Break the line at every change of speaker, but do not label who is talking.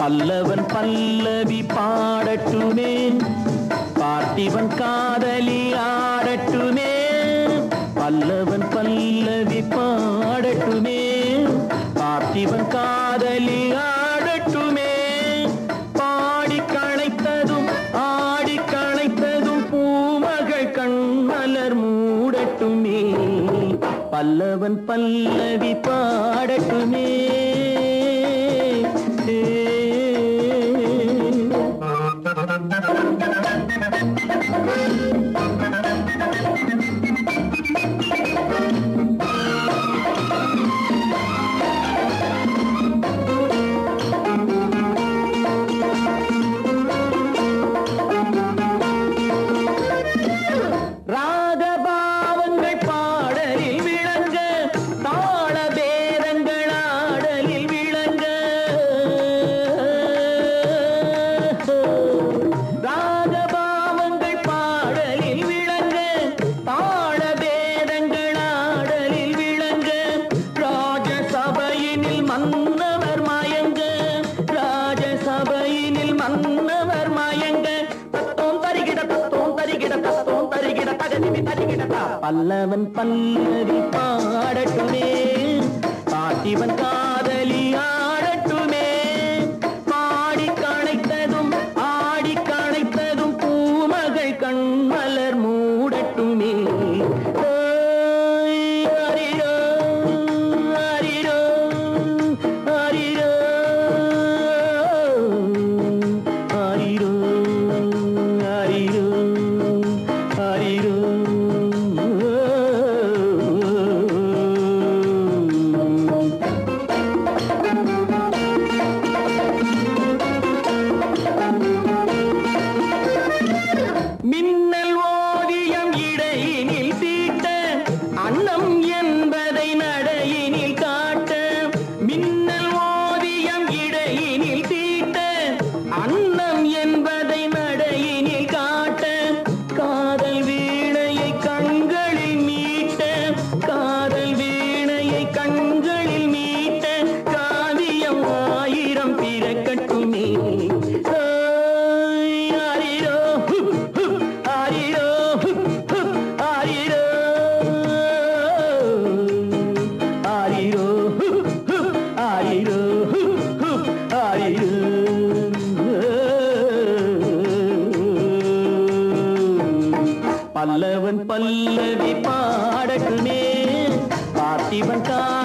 பல்லவன் பல்லவி பாடட்டுமே பார்த்திவன் காதலி ஆடட்டுமே பல்லவன் பல்லவி பாடட்டுமே பார்த்திவன் காதலி ஆடட்டுமே பாடி களைத்ததும் ஆடி களைத்ததும் பூமகள் கண்மலர் மூடட்டுமே பல்லவன் பல்லவி பாடட்டுமே ராகபாவங்கள் பாடலில் விளங்க தாள பேரங்கள் ஆடலில் விளங்க ராகபாவங்கள் பாடலில் விளங்க தாள பேரங்கள் ஆடலில் விளங்க ராஜசபையினில் மன்னவர் மயங்க ராஜசபையினில் மன்னவர் மயங்க தத்தோம் தருகிட தத்தோம் தருகிட தத்தோம் தருகிட தகதிமி தருகிடதா பல்லவன் பல்லவி பாடட்டுமே பாட்டிவன் காதலி ஆடட்டுமே பாடி கணைத்ததும் ஆடி கணைத்ததும் பூமகள் கண்மலர் மூடட்டுமே ஓய், அரிரோ, அரிரோ, அரிரோ, அரிரோ, அரிரோ, அரிரோ. மின்னல் ஓவியம் இடையினில் தீட்ட அன்னம் என்பதை நடையினில் காட்ட மின்னல் ஓவியம் இடையினில் தீட்ட அன்னம் என்பதை நடையினில் காட்ட காதல் வீணையை கண்களில் மீட்ட காதல் வீணையை கண்களில் மீட்ட காவியம் ஆயிரம் பிறக்கட்டுமே ஓய், ஆரிரோ, ஹுப், ஹுப், ஆரிரோ, ஹுப், ஹுப், ஆரிரோ. ஆரிரோ, ஹுப், ஹுப், ஆரிரோ, ஹுப், ஹுப், ஆரிரோ. பல்லவன் பல்லவி பாடட்டுமே பார்த்திபன் கா